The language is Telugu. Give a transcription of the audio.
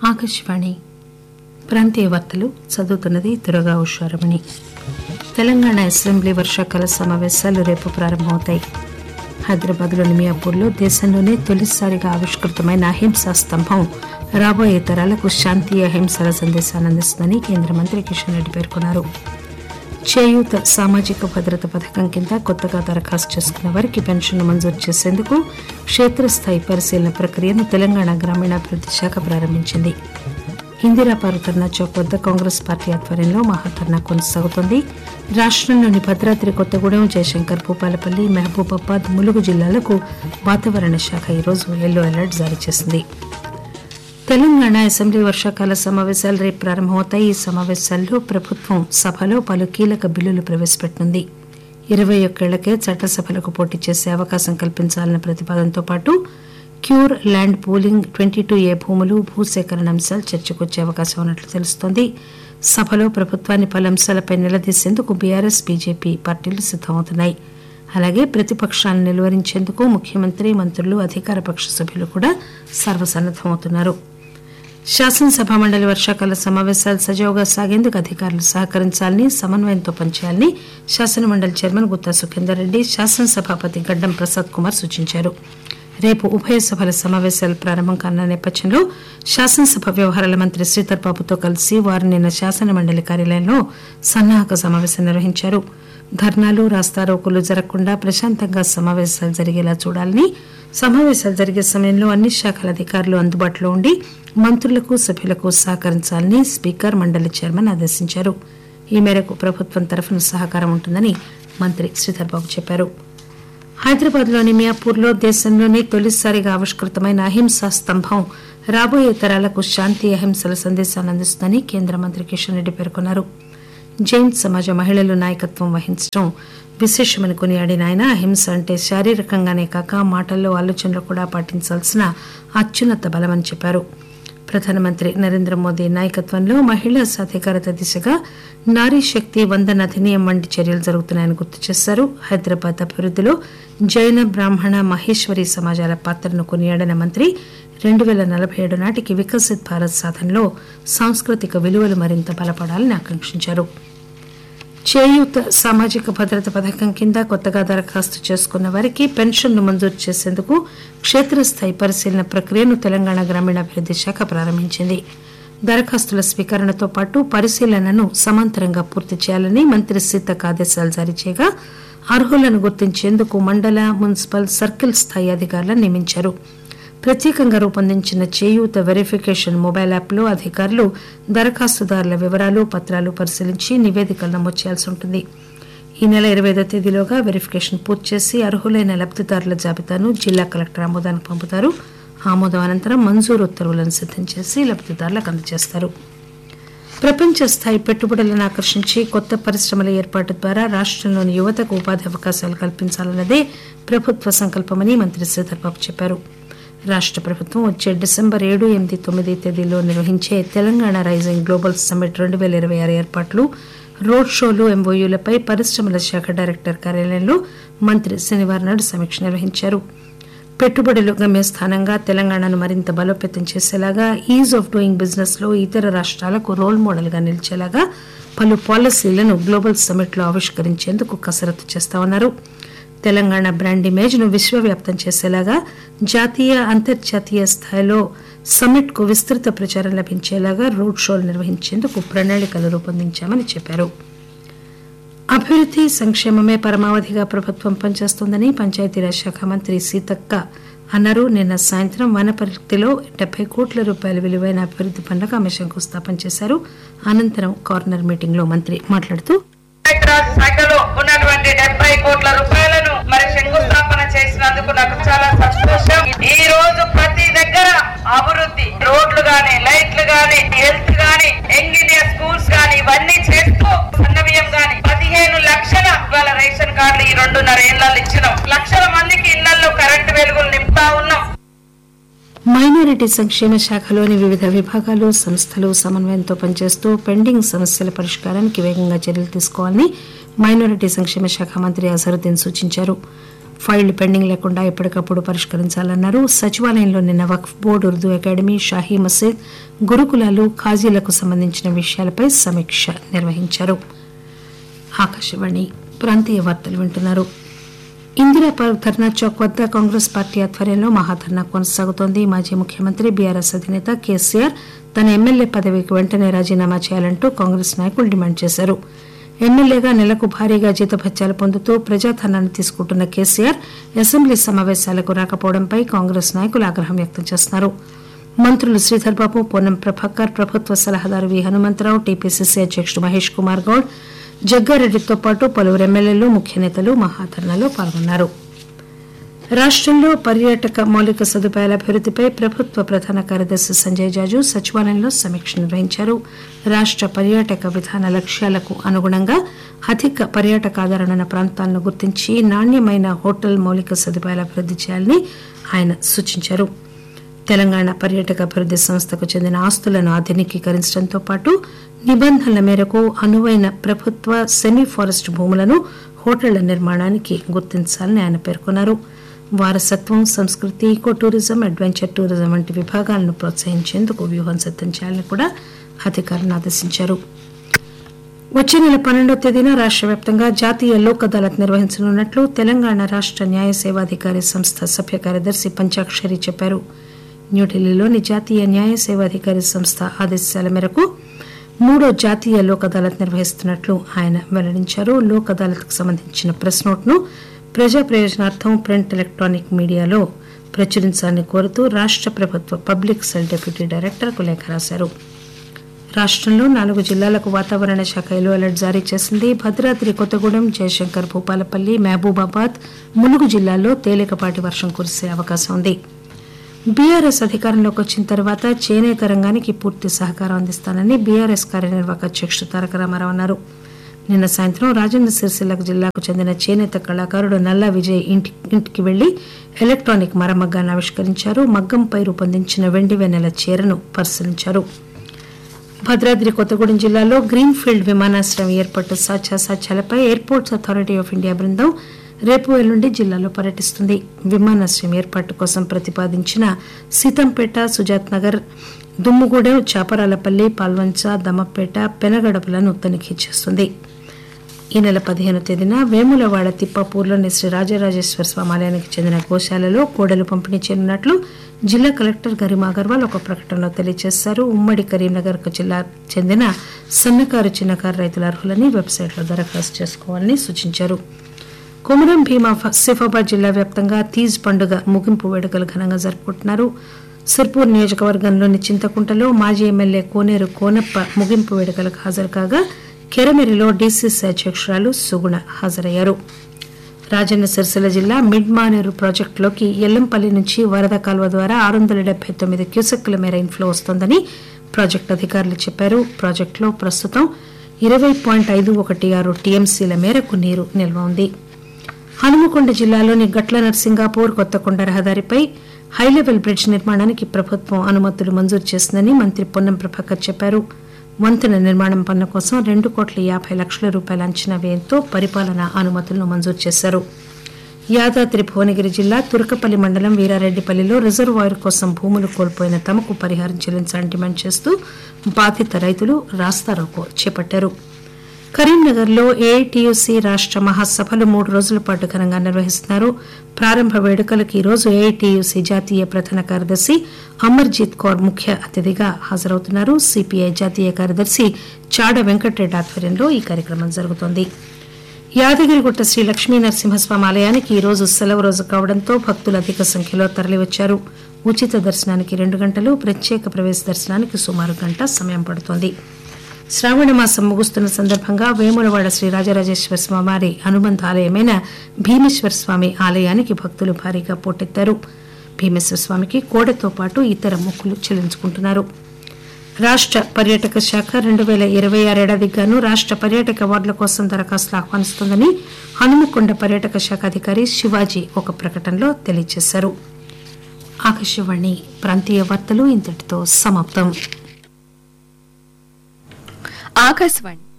ఆకాశవాణి ప్రాంతీయ వార్తలు చదువుతున్నది దురగా ఉషారమణి తెలంగాణ అసెంబ్లీ వర్షాకాల సమావేశాలు రేపు ప్రారంభమవుతాయి హైదరాబాద్లోని మియాపూర్లో దేశంలోనే తొలిసారిగా ఆవిష్కృతమైన అహింసా స్తంభం రాబోయే తరాలకు శాంతి అహింసల సందేశాన్ని అందిస్తుందని కేంద్ర మంత్రి కిషన్ రెడ్డి పేర్కొన్నారు చేయూత సామాజిక భద్రత పథకం కింద కొత్తగా దరఖాస్తు చేసుకున్న వారికి పెన్షన్ మంజూరు చేసేందుకు క్షేత్రస్థాయి పరిశీలన ప్రక్రియను తెలంగాణ గ్రామీణాభివృద్ది శాఖ ప్రారంభించింది ఇందిరా పార్క్ ధర్నా చౌక్ వద్ద కాంగ్రెస్ పార్టీ ఆధ్వర్యంలో మహాధర్నా కొనసాగుతోంది రాష్టంలోని భద్రాద్రి కొత్తగూడెం జయశంకర్ భూపాలపల్లి మహబూబాబాద్ ములుగు జిల్లాలకు వాతావరణ శాఖ ఈరోజు ఎల్లో అలర్ట్ జారీ చేసింది తెలంగాణ అసెంబ్లీ వర్షాకాల సమావేశాలు రేపు ప్రారంభమవుతాయి ఈ సమావేశాల్లో ప్రభుత్వం సభలో పలు కీలక బిల్లులు ప్రవేశపెట్టనుంది ఇరవై ఒక్కేళ్లకే చట్టసభలకు పోటీ చేసే అవకాశం కల్పించాలన్న ప్రతిపాదనతో పాటు క్యూర్ land pooling twenty two A భూములు భూసేకరణ అంశాలు చర్చకొచ్చే అవకాశం ఉన్నట్లు తెలుస్తోంది సభలో ప్రభుత్వాన్ని పలు అంశాలపై నిలదీసేందుకు బీఆర్ఎస్ బీజేపీ పార్టీలు సిద్దమవుతున్నాయి అలాగే ప్రతిపక్షాలను నిలువరించేందుకు ముఖ్యమంత్రి మంత్రులు అధికార పక్ష సభ్యులు కూడా సర్వసన్నద్దమవుతున్నారు శాసనసభ మండలి వర్షాకాల సమావేశాలు సజావుగా సాగేందుకు అధికారులు సహకరించాలని సమన్వయంతో పనిచేయాలని శాసనమండలి చైర్మన్ గుత్తా సుఖేందర్ రెడ్డి శాసనసభాపతి గడ్డం ప్రసాద్ కుమార్ సూచించారు రేపు ఉభయ సభల సమావేశాలు ప్రారంభం కానున్న నేపథ్యంలో శాసనసభ వ్యవహారాల మంత్రి శ్రీధర్ బాబుతో కలిసి వారు నిన్న శాసనమండలి కార్యాలయంలో సన్నాహక సమావేశం నిర్వహించారు ధర్నాలు రాస్తారోకోలు జరగకుండా ప్రశాంతంగా సమావేశాలు జరిగేలా చూడాలని సమావేశాలు జరిగే సమయంలో అన్ని శాఖల అధికారులు అందుబాటులో ఉండి మంత్రులకు సభ్యులకు సహకరించాలని స్పీకర్ మండలి చైర్మన్ ఆదేశించారు ఈ మేరకు ప్రభుత్వం తరఫున సహకారం ఉంటుందని మంత్రి శ్రీధర్ బాబు చెప్పారు హైదరాబాద్లోని మియాపూర్లో దేశంలోనే తొలిసారిగా ఆవిష్కృతమైన అహింసా స్తంభం రాబోయే తరాలకు శాంతి అహింసల సందేశాన్ని అందిస్తుందని కేంద్ర మంత్రి కిషన్ రెడ్డి పేర్కొన్నారు జైన్ సమాజ మహిళలు నాయకత్వం వహించడం విశేషమని కొనియాడిన ఆయన అహింస అంటే శారీరకంగానే కాక మాటల్లో ఆలోచనలు కూడా పాటించాల్సిన అత్యున్నత బలమని చెప్పారు ప్రధానమంత్రి నరేంద్ర మోదీ నాయకత్వంలో మహిళా సాధికారత దిశగా నారీ శక్తి వందన అధినియం వంటి చర్యలు జరుగుతున్నాయని గుర్తు చేశారు హైదరాబాద్ అభివృద్దిలో జైన బ్రాహ్మణ మహేశ్వరి సమాజాల పాత్రను కొనియాడిన మంత్రి రెండు పేల నలభై ఏడు నాటికి వికసిత్ భారత్ సాధనలో సాంస్కృతిక విలువలు మరింత బలపడాలని ఆకాంక్షించారు చేయూత సామాజిక భద్రత పథకం కింద కొత్తగా దరఖాస్తు చేసుకున్న వారికి పెన్షన్ను మంజూరు చేసేందుకు క్షేత్రస్థాయి పరిశీలన ప్రక్రియను తెలంగాణ గ్రామీణాభివృద్ది శాఖ ప్రారంభించింది దరఖాస్తుల స్వీకరణతో పాటు పరిశీలనను సమాంతరంగా పూర్తి చేయాలని మంత్రి సీతక్ ఆదేశాలు జారీ చేయగా అర్హులను గుర్తించేందుకు మండల మున్సిపల్ సర్కిల్ స్థాయి అధికారులను నియమించారు ప్రత్యేకంగా రూపొందించిన చేయూత వెరిఫికేషన్ మొబైల్ యాప్లో అధికారులు దరఖాస్తుదారుల వివరాలు పత్రాలు పరిశీలించి నివేదికలు నమోదు చేయాల్సి ఉంటుంది ఈ నెల ఇరవై ఐదో తేదీలోగా వెరిఫికేషన్ పూర్తి చేసి అర్హులైన లబ్దిదారుల జాబితాను జిల్లా కలెక్టర్ ఆమోదానికి పంపుతారు ఆమోదం అనంతరం మంజూరు ఉత్తర్వులను సిద్దం చేసి లబ్దిదారులకు అందజేస్తారు ప్రపంచ స్థాయి పెట్టుబడులను ఆకర్షించి కొత్త పరిశ్రమల ఏర్పాటు ద్వారా రాష్టంలోని యువతకు ఉపాధి అవకాశాలు కల్పించాలన్నదే ప్రభుత్వ సంకల్పమని మంత్రి శ్రీధర్ బాబు చెప్పారు రాష్ట ప్రభుత్వం వచ్చే డిసెంబర్ ఏడు ఎనిమిది తొమ్మిది తేదీల్లో నిర్వహించే తెలంగాణ రైజింగ్ గ్లోబల్ సమ్మిట్ రెండు పేల ఇరవై ఆరు ఏర్పాట్లు రోడ్ షోలు ఎంఓయూలపై పరిశ్రమల శాఖ డైరెక్టర్ కార్యాలయంలో మంత్రి శనివారం నాడు సమీక్ష నిర్వహించారు పెట్టుబడులు గమ్యస్థానంగా తెలంగాణను మరింత బలోపేతం చేసేలాగా ఈజ్ ఆఫ్ డూయింగ్ బిజినెస్ లో ఇతర రాష్ట్రాలకు రోల్ మోడల్ గా నిలిచేలాగా పలు పాలసీలను గ్లోబల్ సమ్మిట్ లో ఆవిష్కరించేందుకు కసరత్తు చేస్తామన్నారు తెలంగాణ బ్రాండ్ ఇమేజ్ ను విశ్వవ్యాప్తం చేసేలాగా జాతీయ అంతర్జాతీయ స్థాయిలో సమ్మిట్ కు విస్తృత ప్రచారం లభించేలాగా రోడ్ షోలు నిర్వహించేందుకు ప్రణాళికలు రూపొందించామని చెప్పారు అభివృద్ది సంక్షేమమే పరమావధిగా ప్రభుత్వం పనిచేస్తోందని పంచాయతీరాజ్ శాఖ మంత్రి సీతక్క అన్నారు నిన్న సాయంత్రం వనపర్తిలో డెబ్బై కోట్ల రూపాయల విలువైన అభివృద్ది పనులకు ఆమె శంకుస్థాపన చేశారు అనంతరం కార్నర్ మీటింగ్ లో మంత్రి మాట్లాడుతూ పంచాయతీరాజ్ శాఖలో ఉన్నటువంటి డెబ్బై కోట్ల రూపాయలను మరి శంకుస్థాపన చేసినందుకు నాకు చాలా సంతోషం ఈ రోజు ప్రతి దగ్గర అభివృద్ధి రోడ్లు గాని లైట్లు గాని హెల్త్ గాని యంగ్ ఇండియా స్కూల్స్ గాని ఇవన్నీ చేస్తూ సన్నబియ్యం గాని పదిహేను లక్షల ఇవాళ రేషన్ కార్డులు ఈ రెండున్నర ఏళ్ళలో ఇచ్చినాం లక్షల మందికి ఇళ్లలో కరెంటు వెలుగులు నింపుతా ఉన్నాం మైనారిటీ సంక్షేమ శాఖలోని వివిధ విభాగాలు సంస్థలు సమన్వయంతో పనిచేస్తూ పెండింగ్ సమస్యల పరిష్కారానికి వేగంగా చర్యలు తీసుకోవాలని మైనారిటీ సంక్షేమ శాఖ మంత్రి అజరుద్దీన్ సూచించారు ఫైళ్లు పెండింగ్ లేకుండా ఎప్పటికప్పుడు పరిష్కరించాలన్నారు సచివాలయంలో నిన్న వక్ఫ్ బోర్డు ఉర్దూ అకాడమీ షాహీ మసీద్ గురుకులాలు ఖాజీలకు సంబంధించిన విషయాలపై సమీక్ష నిర్వహించారు ఆకాశవాణి ప్రాంతీయ వార్తలు వింటున్నారు ఇందిరా పార్క్ ధర్నా చౌక్ వద్ద కాంగ్రెస్ పార్టీ ఆధ్వర్యంలో మహాధర్నా కొనసాగుతోంది మాజీ ముఖ్యమంత్రి బీఆర్ఎస్ అధినేత కేసీఆర్ తన ఎమ్మెల్యే పదవికి వెంటనే రాజీనామా చేయాలంటూ కాంగ్రెస్ నాయకులు డిమాండ్ చేశారు ఎమ్మెల్యేగా నెలకు భారీగా జీతభత్యాలు పొందుతూ ప్రజాధనాన్ని తీసుకుంటున్న కేసీఆర్ అసెంబ్లీ సమావేశాలకు రాకపోవడంపై కాంగ్రెస్ నాయకులు ఆగ్రహం వ్యక్తం చేస్తున్నారు మంత్రులు శ్రీధర్ బాబు పొన్నం ప్రభాకర్ ప్రభుత్వ సలహాదారు వి హనుమంతరావు టీపీసీసీ అధ్యక్షుడు మహేష్ కుమార్ గౌడ్ జగ్గారెడ్డితో పాటు పలువురు ఎమ్మెల్యేలు ముఖ్య నేతలు మహాధర్నాలో పాల్గొన్నారు రాష్టంలో పర్యాటక మౌలిక సదుపాయాల అభివృద్దిపై ప్రభుత్వ ప్రధాన కార్యదర్శి సంజయ్ జాజు సచివాలయంలో సమీక్ష నిర్వహించారు రాష్ట పర్యాటక విధాన లక్ష్యాలకు అనుగుణంగా అధిక పర్యాటక ఆదరణ ఉన్న ప్రాంతాలను గుర్తించి నాణ్యమైన హోటల్ మౌలిక సదుపాయాలు అభివృద్ది చేయాలని ఆయన సూచించారు తెలంగాణ పర్యాటక అభివృద్ది సంస్థకు చెందిన ఆస్తులను ఆధునికీకరించడంతో పాటు నిబంధనల మేరకు అనువైన ప్రభుత్వ సెమీ ఫారెస్ట్ భూములను హోటళ్ల నిర్మాణానికి గుర్తించాలని ఆయన పేర్కొన్నారు వారసత్వం సంస్కృతి ఈకో టూరిజం అడ్వెంచర్ టూరిజం వంటి విభాగాలను ప్రోత్సహించేందుకు వ్యూహం సిద్దం చేయాలని కూడా అధికారులను ఆదేశించారు వచ్చే నెల పన్నెండో తేదీన రాష్ట వ్యాప్తంగా జాతీయ లోక్ అదాలత్ నిర్వహించనున్నట్లు తెలంగాణ రాష్ట న్యాయ సేవాధికారి సంస్థ సభ్య కార్యదర్శి పంచాక్షరి చెప్పారు న్యూఢిల్లీలోని జాతీయ న్యాయ సేవాధికారి సంస్థ ఆదేశాల మేరకు మూడో జాతీయ లోక్ అదాలత్ నిర్వహిస్తున్నట్లు ఆయన వెల్లడించారు లోక్ అదాలత్ కు సంబంధించిన ప్రెస్ నోట్ ను ప్రజా ప్రయోజనార్థం ప్రింట్ ఎలక్ట్రానిక్ మీడియాలో ప్రచురించాలని కోరుతూ రాష్ట ప్రభుత్వ పబ్లిక్ సెల్ డిప్యూటీ డైరెక్టర్ కు లేఖ రాశారు రాష్టంలో నాలుగు జిల్లాలకు వాతావరణ శాఖ ఎల్లో అలర్ట్ జారీ చేసింది భద్రాద్రి కొత్తగూడెం జయశంకర్ భూపాలపల్లి మహబూబాబాద్ ములుగు జిల్లాల్లో తేలికపాటి వర్షం కురిసే అవకాశం ఉంది బీఆర్ఎస్ అధికారంలోకి వచ్చిన తర్వాత చేనేత రంగానికి పూర్తి సహకారం అందిస్తానని బీఆర్ఎస్ కార్యనిర్వాహక అధ్యక్షుడు తారక రామారావు అన్నారు నిన్న సాయంత్రం రాజన్న సిరిసిల్ల జిల్లాకు చెందిన చేనేత కళాకారుడు నల్లా విజయ్ ఇంటి ఇంటికి వెళ్లి ఎలక్ట్రానిక్ మరమగ్గాన్ని ఆవిష్కరించారు మగ్గంపై రూపొందించిన వెండి వెన్నెల చీరను పరిశీలించారు భద్రాద్రి కొత్తగూడెం జిల్లాలో గ్రీన్ ఫీల్డ్ విమానాశ్రయం ఏర్పాటు సాధ్యాసాధ్యాలపై ఎయిర్పోర్ట్స్ అథారిటీ ఆఫ్ ఇండియా బృందం రేపు ఎల్లుండి జిల్లాలో పర్యటిస్తుంది విమానాశ్రయం ఏర్పాటు కోసం ప్రతిపాదించిన సీతంపేట సుజాత్ నగర్ దుమ్ముగూడెం చాపరాలపల్లి పాల్వంచ దమ్మపేట పెనగడపలను తనిఖీ చేస్తుంది ఈ నెల పదిహేను తేదీన వేములవాడ తిప్పాపూర్లోని శ్రీ రాజరాజేశ్వర స్వామి ఆలయానికి చెందిన గోశాలలో కోడలు పంపిణీ చేయనున్నట్లు జిల్లా కలెక్టర్ గరిమా అగర్వాల్ ఒక ప్రకటనలో తెలియజేశారు ఉమ్మడి కరీంనగర్ జిల్లా చెందిన సన్నకారు చిన్నకారు రైతుల అర్హులని వెబ్సైట్లో దరఖాస్తు చేసుకోవాలని సూచించారు కొమురం భీమా సిఫాబాద్ జిల్లా వ్యాప్తంగా తీజ్ పండుగ ముగింపు వేడుకలు ఘనంగా జరుపుకుంటున్నారు సిర్పూర్ నియోజకవర్గంలోని చింతకుంటలో మాజీ ఎమ్మెల్యే కోనేరు కోనప్ప ముగింపు వేడుకలకు హాజరు కాగా కెరమెరిలో డీసీసీ అధ్యక్షురాలు సుగుణ హాజరయ్యారు రాజన్న సిరిసిల్ల జిల్లా మిడ్ మానేరు ప్రాజెక్టులోకి ఎల్లంపల్లి నుంచి వరద కాలువ ద్వారా ఆరు వందల డెబ్బై తొమ్మిది క్యూసెక్కుల మేర ఇన్ఫ్లో వస్తోందని ప్రాజెక్టు అధికారులు చెప్పారు ప్రాజెక్టులో ప్రస్తుతం ఇరవై పాయింట్ ఐదు ఒకటి ఆరు టీఎంసీల మేరకు నీరు నిల్వ ఉంది హనుమకొండ జిల్లాలోని గట్ల నర్సింగాపూర్ కొత్తకొండ రహదారిపై హైలెవెల్ బ్రిడ్జ్ నిర్మాణానికి ప్రభుత్వం అనుమతులు మంజూరు చేసిందని మంత్రి పొన్నం ప్రభాకర్ చెప్పారు వంతెన నిర్మాణం పనుల కోసం రెండు కోట్ల యాభై లక్షల రూపాయల అంచనా వ్యయంతో పరిపాలనా అనుమతులను మంజూరు చేశారు యాదాద్రి భువనగిరి జిల్లా తురకపల్లి మండలం వీరారెడ్డిపల్లిలో రిజర్వాయర్ కోసం భూములు కోల్పోయిన తమకు పరిహారం చెల్లించాలని డిమాండ్ చేస్తూ బాధిత రైతులు రాస్తారోకో చేపట్టారు కరీంనగర్లో ఏఐటీయూసీ రాష్ట మహాసభలు మూడు రోజుల పాటు ఘనంగా నిర్వహిస్తున్నారు ప్రారంభ వేడుకలకు ఈ రోజు ఏఐటీయూసీ జాతీయ ప్రధాన కార్యదర్శి అమర్జీత్ కౌర్ ముఖ్య అతిథిగా హాజరవుతున్నారు సిపిఐ జాతీయ కార్యదర్శి చాడ వెంకటరెడ్డి ఆధ్వర్యంలో ఈ కార్యక్రమం జరుగుతోంది యాదగిరిగుట్ట శ్రీ లక్ష్మీ నరసింహస్వామి ఆలయానికి ఈ రోజు సెలవు రోజు కావడంతో భక్తులు అధిక సంఖ్యలో తరలివచ్చారు ఉచిత దర్శనానికి రెండు గంటలు ప్రత్యేక ప్రవేశ దర్శనానికి సుమారు గంట సమయం పడుతోంది శ్రావణ మాసం ముగుస్తున్న సందర్భంగా వేములవాడ శ్రీ రాజరాజేశ్వర స్వామి వారి అనుబంధ ఆలయమైన భీమేశ్వర స్వామి ఆలయానికి భక్తులు భారీగా పోటెత్తారు భీమేశ్వర స్వామికి కోడెతో పాటు ఇతర మొక్కులు చెల్లించుకుంటున్నారు రాష్ట పర్యాటక శాఖ రెండు వేల ఇరవై ఆరు ఏడాదికి గాను రాష్ట పర్యాటక అవార్డుల కోసం దరఖాస్తులు ఆహ్వానిస్తోందని హనుమకొండ పర్యాటక శాఖ అధికారి శివాజీ ఒక ప్రకటనలో తెలియజేశారు ఆకాశవాణి ప్రాంతీయ వార్తలు ఇంతటితో సమాప్తం ఆకాశవాణి